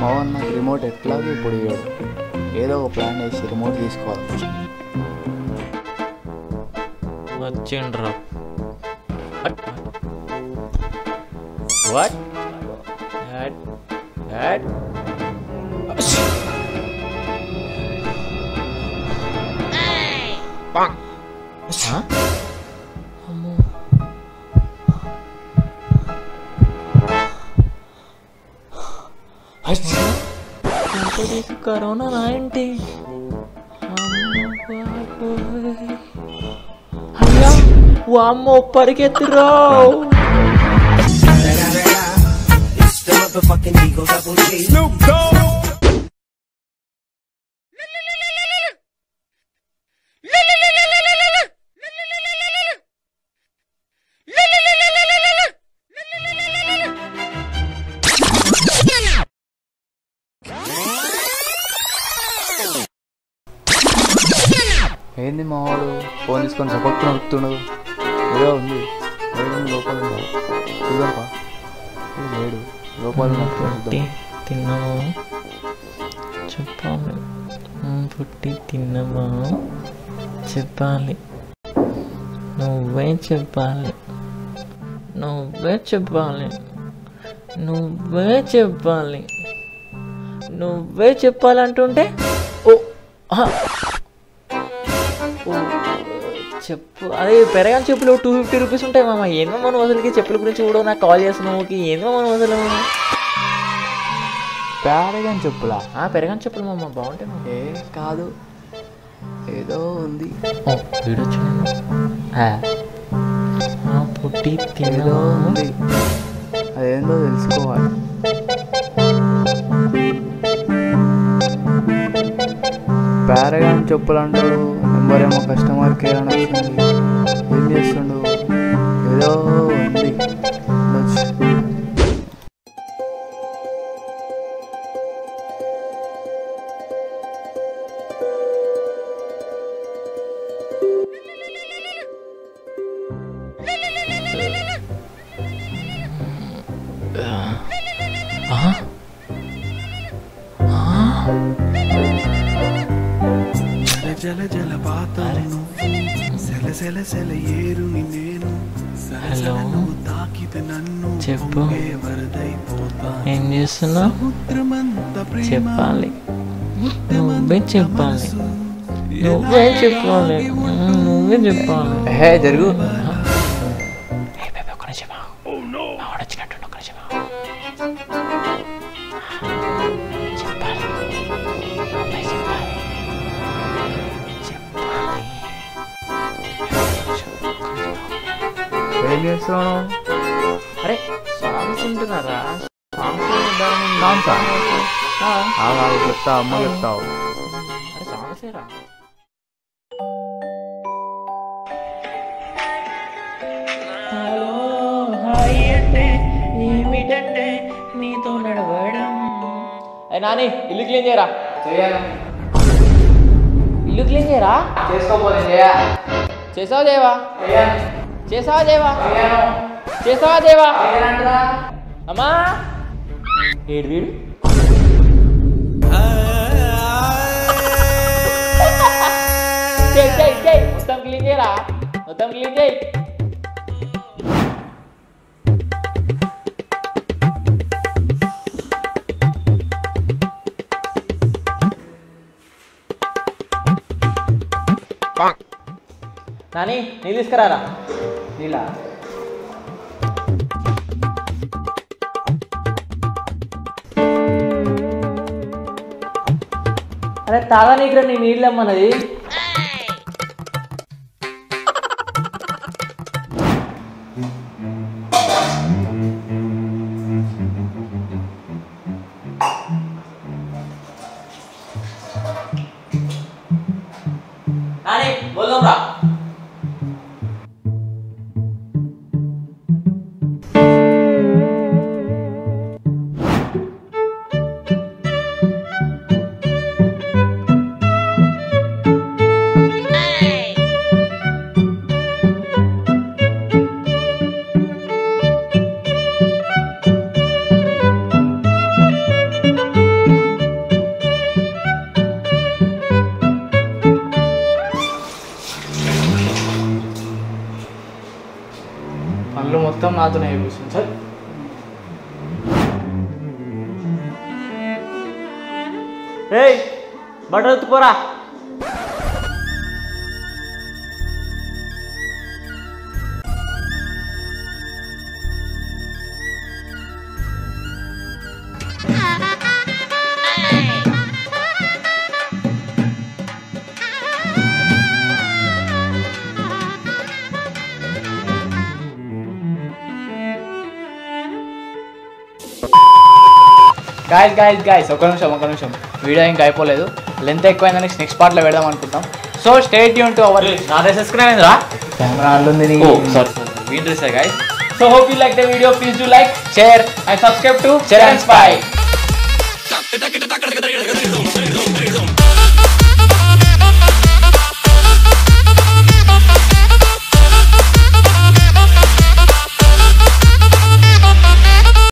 పవన్ నాకు రిమోట్ ఎట్లాగో ఇప్పుడు ఇవ్వడు ఏదో ఒక ప్లాన్ వేసి రిమోట్ తీసుకోవాలి వచ్చిండ్రా వాట్ వాట్ వాట్ అమ్మో కరోనా నా ఏంటి అయ్యా వామ్మో పరిగెత్తురావు ఏంది మా వాడు ఫోన్ తీసుకొని సపక్కు నడుపుతున్నాడు ఏదో ఉంది ఏదో ఉంది లోపల ఉందా చూద్దాంపా ఏ లేడు లోపల ఉన్నట్టు పుట్టి చూద్దాం. తిన్నావా చెప్పాలి ఉమ్, పుట్టి తిన్నావా చెప్పాలి నువ్వే చెప్పాలి నువ్వే చెప్పాలి నువ్వే చెప్పాలి నువ్వే చెప్పాలంటుంటే ఓ ఆహా. ఓ, చెప్పు అదే పెరగాని చెప్పులు టూ ఫిఫ్టీ రూపీస్ ఉంటాయి మామ ఏందో మనం అసలుకి చెప్పుల గురించి కూడా నాకు కాల్ చేస్తున్నావు ఏందో మనం అసలు పేడగాని చెప్పులా ఆ పెరగాని చెప్పులు మామ బాగుంటాయి మామ ఏ కాదు ఏదో ఉంది ఓ వీడొచ్చాడు పుట్టి ఏదో తినదో ఉంది అదేందో తెలుసుకోవాలి పారగాన్ చెప్పులు అంటాడు నెంబర్ ఏమో కస్టమర్ కేర్ అని వచ్చింది ఏం చేస్తుండు ఏదో ఉంది ఉండొచ్చు. జల జల పాతను సెల సెల సెల ఏరుని నేను హలో నువ్వు తాకితే నన్ను చెప్పు. పొంగే వరదైపోతా ఏం చేస్తున్నావు సముద్రమంత ప్రేమ చెప్పాలి నువ్వే చెప్పాలి నువ్వే చెప్పాలి ఉమ్, నువ్వే చెప్పాలి హే జరుగు ఏ బేబీ ఒక్క నిమిషం ఆగు. మా వాడు వచ్చినట్టుండు ఒక్క నిమిషం ఆగు. చెప్పాలి నువ్వే చెప్పాలి చెప్పాలి ఏం చేస్తున్నావు అరే సాంగ్స్ వింటున్నారా సాంగ్స్ Songs ఆ? ఆగు, చెప్తా అమ్మ చెప్తావు అరే సాంగ్స్ ఏరా హలో హాయ్ అంటే ఏమిటంటే నీతో నడవడం అరే నాని ఇల్లు క్లీన్ చేయరా ఇల్లు క్లీన్ చేయరా చేసుకోపోతే చేసావా దేవా చేసావా దేవా చేసావా దేవా అమ్మా ఏడు వీడు చేయి చేయి చేయి మొత్తం క్లీన్ చేయరా మొత్తం క్లీన్ చేయి నాని నీళ్ళు తీసుకురారా నీళ్ళ అరే తాగా నీకు నీ నీళ్ళు అమ్మన్నది నాని బోల్దాం రా ఏయ్ బట్టలు ఎత్తుకోరా గాయస్ గాయస్ గాయస్ ఒక నిమిషం ఒక నిమిషం వీడియో ఇంకా అయిపోలేదు లెంత్ ఎక్కువైందని నెక్స్ట్ పార్ట్ లో పెడదాం అనుకుంటాం సో స్టేట్ యూన్ టు అవర్ నా డ్రెస్ వేసుకున్నావేంద్రా కెమెరా అల్లుంది నీ ఓ సారీ వీన్ dress guys so hope you like the video please do like share and subscribe to Cheren Spy. Spy